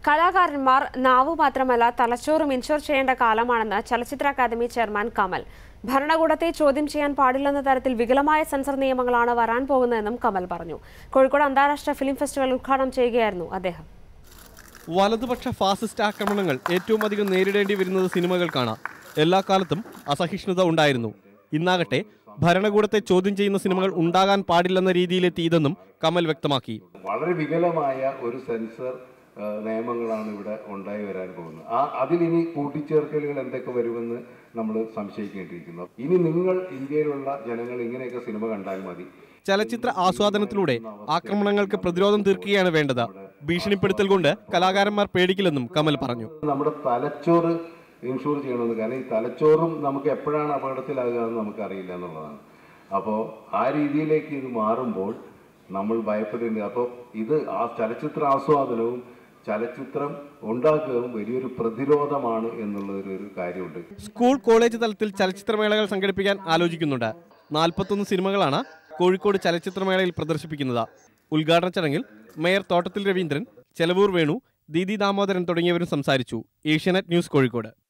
കലാകാരന്മാർ നാവു മാത്രമല്ല തലച്ചോറും ഇൻഷുർ ചെയ്യേണ്ട കാലമാണെന്ന് ചലച്ചിത്ര അക്കാദമി ചെയർമാൻ കമൽ ഭരണകൂടത്തെ ചോദ്യം ചെയ്യാൻ പാടില്ലെന്ന തരത്തിൽ വികലമായ സെൻസർ നിയമങ്ങളാണ് വരാൻ പോകുന്നതെന്നും കമൽ പറഞ്ഞു കോഴിക്കോട് അന്താരാഷ്ട്ര ഫിലിം ഫെസ്റ്റിവൽ ഉദ്ഘാടനം ചെയ്യുകയായിരുന്നു അദ്ദേഹം വലതുപക്ഷ ഫാസിസ്റ്റ് ആക്രമണങ്ങൾ ഏറ്റവും അധികം നേരിടേണ്ടി വരുന്നത് സിനിമകൾക്കാണ് എല്ലാ കാലത്തും അസഹിഷ്ണുത ഉണ്ടായിരുന്നു ഇന്നാകട്ടെ ഭരണകൂടത്തെ ചോദ്യം ചെയ്യുന്ന സിനിമകൾ ഉണ്ടാകാൻ പാടില്ലെന്ന രീതിയിലെത്തി ഇതെന്നും കമൽ വ്യക്തമാക്കി വളരെ വികലമായ ഒരു സെൻസർ ആ, നിയമങ്ങളാണ് ഇവിടെ ഉണ്ടായി വരാൻ പോകുന്നത് ആ അതിലിനി കൂട്ടിച്ചേർക്കലുകൾ എന്തൊക്കെ വരുമെന്ന് നമ്മൾ സംശയിക്കേണ്ടിയിരിക്കുന്നു ഇനി നിങ്ങൾ ഇന്ത്യയിലുള്ള ജനങ്ങൾ ഇങ്ങനെയൊക്കെ സിനിമ കണ്ടാൽ മതി ചലച്ചിത്ര ആസ്വാദനത്തിലൂടെ ആക്രമണങ്ങൾക്ക് പ്രതിരോധം തീർക്കുകയാണ് വേണ്ടത് ഭീഷണിപ്പെടുത്തൽ കൊണ്ട് കലാകാരന്മാർ പേടിക്കില്ലെന്നും കമൽ പറഞ്ഞു നമ്മുടെ തലച്ചോറ് ഇൻഷൂർ ചെയ്യണമെന്ന് കാരണം ഈ തലച്ചോറും നമുക്ക് എപ്പോഴാണ് അപകടത്തിലാകുക എന്ന് നമുക്കറിയില്ല എന്നുള്ളതാണ് അപ്പോൾ ആ രീതിയിലേക്ക് ഇത് മാറുമ്പോൾ നമ്മൾ ഭയപ്പെടേണ്ടത് അപ്പോൾ ഇത് ആ ചലച്ചിത്ര ആസ്വാദനവും ചലച്ചിത്രം ഉണ്ടാക്കുകയും വലിയൊരു പ്രതിരോധമാണ് എന്നുള്ളൊരു ഒരു കാര്യമുണ്ട് സ്കൂൾ കോളേജ് തലത്തിൽ ചലച്ചിത്രമേളകൾ സംഘടിപ്പിക്കാൻ ആലോചിക്കുന്നുണ്ട് നാൽപ്പത്തൊന്ന് സിനിമകളാണ് കോഴിക്കോട് ചലച്ചിത്രമേളയിൽ പ്രദർശിപ്പിക്കുന്നത് ഉദ്ഘാടന ചടങ്ങിൽ മേയർ തോട്ടത്തിൽ രവീന്ദ്രൻ ചെലവൂർ വേണു ദീദി ദാമോദരൻ തുടങ്ങിയവരും സംസാരിച്ചു ഏഷ്യാനെറ്റ് ന്യൂസ് കോഴിക്കോട്